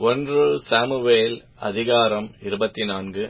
ஒன்று சாமுவேல் அதிகாரம் இருபத்தினான்கு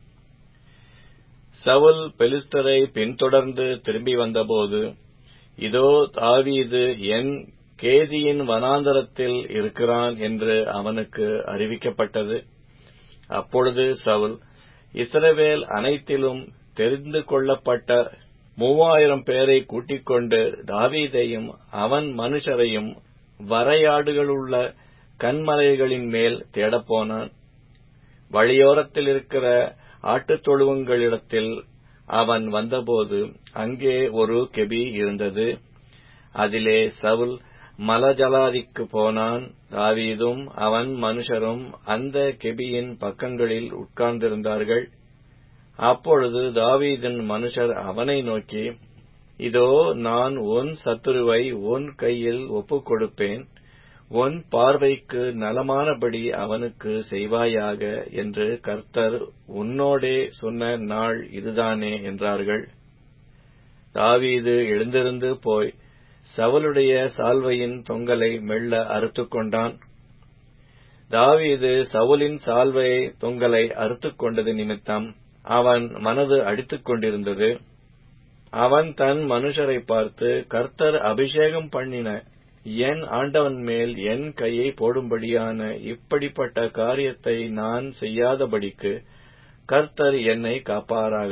சவுல் பெலிஸ்தரை பின்தொடர்ந்து திரும்பி வந்தபோது இதோ தாவீது என் கேதியின் வனாந்தரத்தில் இருக்கிறான் என்று அவனுக்கு அறிவிக்கப்பட்டது அப்பொழுது சவுல் இஸ்ரவேல் அனைத்திலும் தெரிந்து கொள்ளப்பட்ட மூவாயிரம் பேரை கூட்டிக் கொண்டு தாவீதையும் அவன் மனுஷரையும் வரையாடுகளுள்ள கன்மலைகளின் மேல் தேடப்போனான் வழியோரத்தில் இருக்கிற ஆட்டுத் தொழுவங்களிடத்தில் அவன் வந்தபோது அங்கே ஒரு கெபி இருந்தது அதிலே சவுல் மலஜலாதிக்கு போனான் தாவீதும் அவன் மனுஷரும் அந்த கெபியின் பக்கங்களில் உட்கார்ந்திருந்தார்கள் அப்பொழுது தாவீதின் மனுஷர் அவனை நோக்கி இதோ நான் உன் சத்துருவை உன் கையில் ஒப்புக் கொடுப்பேன் உன் பார்வைக்கு நலமானபடி அவனுக்கு செய்வாயாக என்று கர்த்தர் உன்னோடே சொன்ன நாள் இதுதானே என்றார்கள் தாவீது எழுந்திருந்து போய் சவுலுடைய சால்வையின் தொங்கலை மெல்ல அறுத்துக் கொண்டான் தாவீது சவுலின் சால்வையை தொங்கலை அறுத்துக் கொண்டது நிமித்தம் அவன் மனது அடித்துக் கொண்டிருந்தது அவன் தன் மனுஷரை பார்த்து கர்த்தர் அபிஷேகம் பண்ணின என் ஆண்டவன் மேல் என் கையை போடும்படியான இப்படிப்பட்ட காரியத்தை நான் செய்யாதபடிக்கு கர்த்தர் என்னை காப்பாராக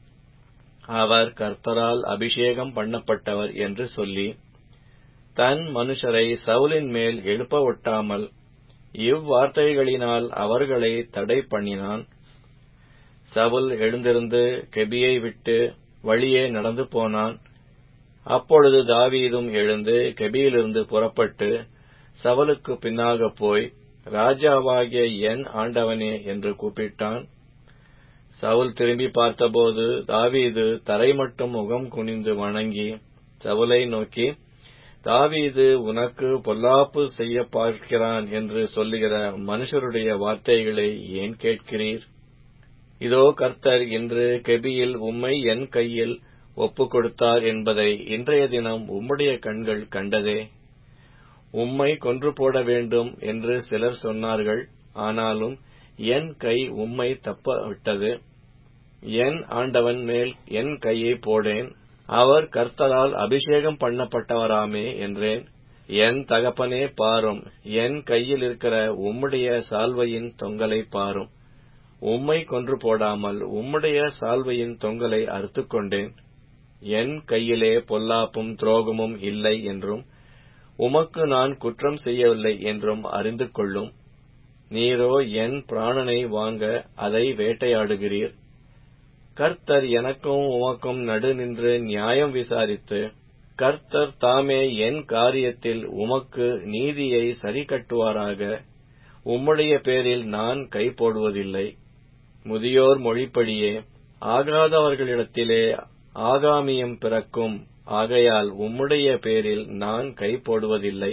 அவர் கர்த்தரால் அபிஷேகம் பண்ணப்பட்டவர் என்று சொல்லி தன் மனுஷரை சவுலின் மேல் எழுப்ப ஒட்டாமல் இவ்வார்த்தைகளினால் அவர்களை தடை பண்ணினான் சவுல் எழுந்திருந்து கெபியை விட்டு வழியே நடந்து போனான் அப்பொழுது தாவீதும் எழுந்து கெபியிலிருந்து புறப்பட்டு சவலுக்கு பின்னாக போய் ராஜாவாகிய என் ஆண்டவனே என்று கூப்பிட்டான் சவுல் திரும்பி பார்த்தபோது தாவீது தரை மட்டும் முகம் குனிந்து வணங்கி சவுலை நோக்கி தாவீது உனக்கு பொல்லாப்பு செய்ய பார்க்கிறான் என்று சொல்லுகிற மனுஷருடைய வார்த்தைகளை ஏன் கேட்கிறீர் இதோ கர்த்தர் இன்று கெபியில் உம்மை என் கையில் ஒப்புக் கொடுத்தார் என்பதை இன்றைய தினம் உம்முடைய கண்கள் கண்டதே உம்மை கொன்று போட வேண்டும் என்று சிலர் சொன்னார்கள் ஆனாலும் என் கை உம்மை தப்ப விட்டது என் ஆண்டவன் மேல் என் கையை போடேன் அவர் கர்த்தரால் அபிஷேகம் பண்ணப்பட்டவராமே என்றேன் என் தகப்பனே பாரும் என் கையில் இருக்கிற உம்முடைய சால்வையின் தொங்கலை பாரும் உம்மை கொன்று போடாமல் உம்முடைய சால்வையின் தொங்கலை அறுத்துக் கொண்டேன் என் கையிலே பொல்லாப்பும் துரோகமும் இல்லை என்றும் உமக்கு நான் குற்றம் செய்யவில்லை என்றும் அறிந்து கொள்ளும் நீரோ என் பிராணனை வாங்க அதை வேட்டையாடுகிறீர் கர்த்தர் எனக்கும் உமக்கும் நடு நின்று நியாயம் விசாரித்து கர்த்தர் தாமே என் காரியத்தில் உமக்கு நீதியை சரி கட்டுவாராக உம்முடைய பேரில் நான் கை போடுவதில்லை முதியோர் மொழிப்படியே ஆகாதவர்களிடத்திலே ஆகாமியம் பிறக்கும் ஆகையால் உம்முடைய பேரில் நான் கை போடுவதில்லை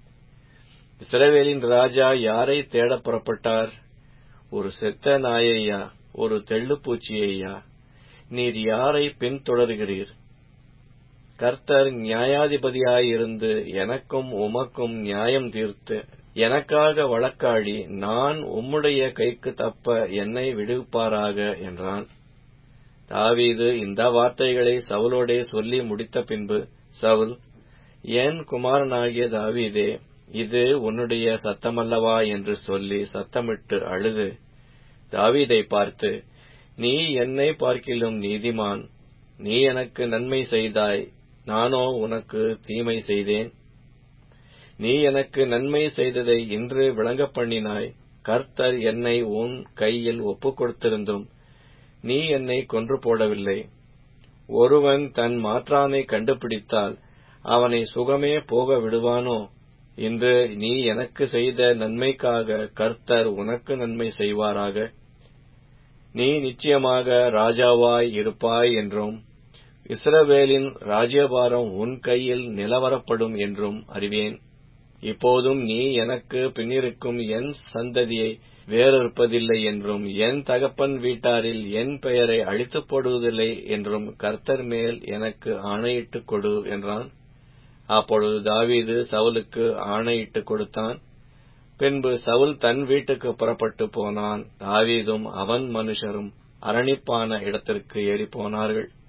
இஸ்ரவேலின் ராஜா யாரை தேட புறப்பட்டார் ஒரு செத்த நாயையா ஒரு தெள்ளுப்பூச்சியையா நீர் யாரை பின்தொடர்கிறீர் கர்த்தர் நியாயாதிபதியாயிருந்து எனக்கும் உமக்கும் நியாயம் தீர்த்து எனக்காக வழக்காடி நான் உம்முடைய கைக்கு தப்ப என்னை விடுவிப்பாராக என்றான் தாவீது இந்த வார்த்தைகளை சவுலோடே சொல்லி முடித்த பின்பு சவுல் என் குமாரனாகிய தாவீதே இது உன்னுடைய சத்தமல்லவா என்று சொல்லி சத்தமிட்டு அழுது தாவீதை பார்த்து நீ என்னை பார்க்கிலும் நீதிமான் நீ எனக்கு நன்மை செய்தாய் நானோ உனக்கு தீமை செய்தேன் நீ எனக்கு நன்மை செய்ததை இன்று விளங்க பண்ணினாய் கர்த்தர் என்னை உன் கையில் ஒப்புக் கொடுத்திருந்தும் நீ என்னை கொன்று போடவில்லை ஒருவன் தன் மாற்றானை கண்டுபிடித்தால் அவனை சுகமே போக விடுவானோ இன்று நீ எனக்கு செய்த நன்மைக்காக கர்த்தர் உனக்கு நன்மை செய்வாராக நீ நிச்சயமாக ராஜாவாய் இருப்பாய் என்றும் இஸ்ரவேலின் ராஜ்யபாரம் உன் கையில் நிலவரப்படும் என்றும் அறிவேன் இப்போதும் நீ எனக்கு பின்னிருக்கும் என் சந்ததியை வேறறுப்பதில்லை என்றும் என் தகப்பன் வீட்டாரில் என் பெயரை அழித்துப் போடுவதில்லை என்றும் கர்த்தர் மேல் எனக்கு ஆணையிட்டுக் கொடு என்றான் அப்பொழுது தாவீது சவுலுக்கு ஆணையிட்டுக் கொடுத்தான் பின்பு சவுல் தன் வீட்டுக்கு புறப்பட்டு போனான் தாவீதும் அவன் மனுஷரும் அரணிப்பான இடத்திற்கு ஏறிப்போனார்கள்